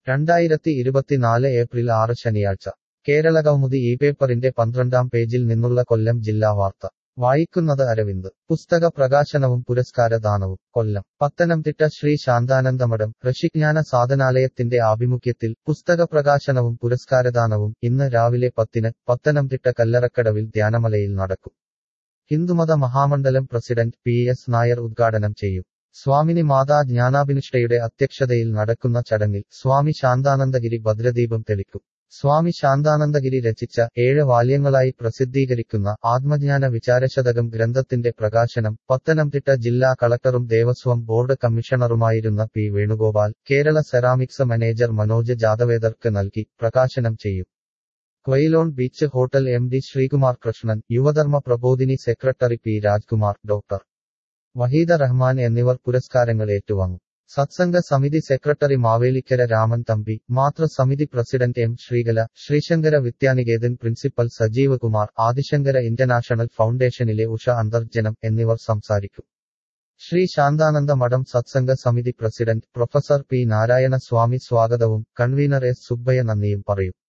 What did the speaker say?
രണ്ടായിരത്തി ഇരുപത്തിനാല് ഏപ്രിൽ ആറ് ശനിയാഴ്ച കേരളകൗമുദി ഈ പേപ്പറിന്റെ പന്ത്രണ്ടാം പേജിൽ നിന്നുള്ള കൊല്ലം ജില്ലാ വാർത്ത വായിക്കുന്നത് അരവിന്ദ് പുസ്തക പ്രകാശനവും പുരസ്കാരദാനവും കൊല്ലം പത്തനംതിട്ട ശ്രീ ശാന്താനന്ദമഠം ഋഷിജ്ഞാന സാധനാലയത്തിന്റെ ആഭിമുഖ്യത്തിൽ പുസ്തക പ്രകാശനവും പുരസ്കാരദാനവും ഇന്ന് രാവിലെ പത്തിന് പത്തനംതിട്ട കല്ലറക്കടവിൽ ധ്യാനമലയിൽ നടക്കും ഹിന്ദുമത മഹാമണ്ഡലം പ്രസിഡന്റ് പി എസ് നായർ ഉദ്ഘാടനം ചെയ്യും സ്വാമിനി മാതാ ജ്ഞാനാഭിനിഷ്ഠയുടെ അധ്യക്ഷതയിൽ നടക്കുന്ന ചടങ്ങിൽ സ്വാമി ശാന്താനന്ദഗിരി ഭദ്രദീപം തെളിക്കും സ്വാമി ശാന്താനന്ദഗിരി രചിച്ച ഏഴ് വാല്യങ്ങളായി പ്രസിദ്ധീകരിക്കുന്ന ആത്മജ്ഞാന വിചാരശതകം ഗ്രന്ഥത്തിന്റെ പ്രകാശനം പത്തനംതിട്ട ജില്ലാ കളക്ടറും ദേവസ്വം ബോർഡ് കമ്മീഷണറുമായിരുന്ന P Venugopal Kerala ceramics manager Manoj ജാദവേദർക്ക് നൽകി പ്രകാശനം ചെയ്യും Quilon beach hotel M D Sreekumar Krishnan Yuvadharma Prabodhini secretary P Rajkumar doctor Waheeda Rahman എന്നിവർ പുരസ്കാരങ്ങൾ ഏറ്റുവാങ്ങും Satsanga Samithi secretary Mavelikkara Raman Thampi Mathrusamithi president M Sreekala Sreesankara Vidyanikethan principal Sajeev Kumar Adisankara international ഫൗണ്ടേഷനിലെ ഉഷ അന്തർജനം എന്നിവർ സംസാരിക്കും Sree Shanthananda Madom Satsanga Samithi president professor P Narayana Swamy സ്വാഗതവും കൺവീനർ എസ് സുബ്ബയ്യ നന്ദിയും പറയും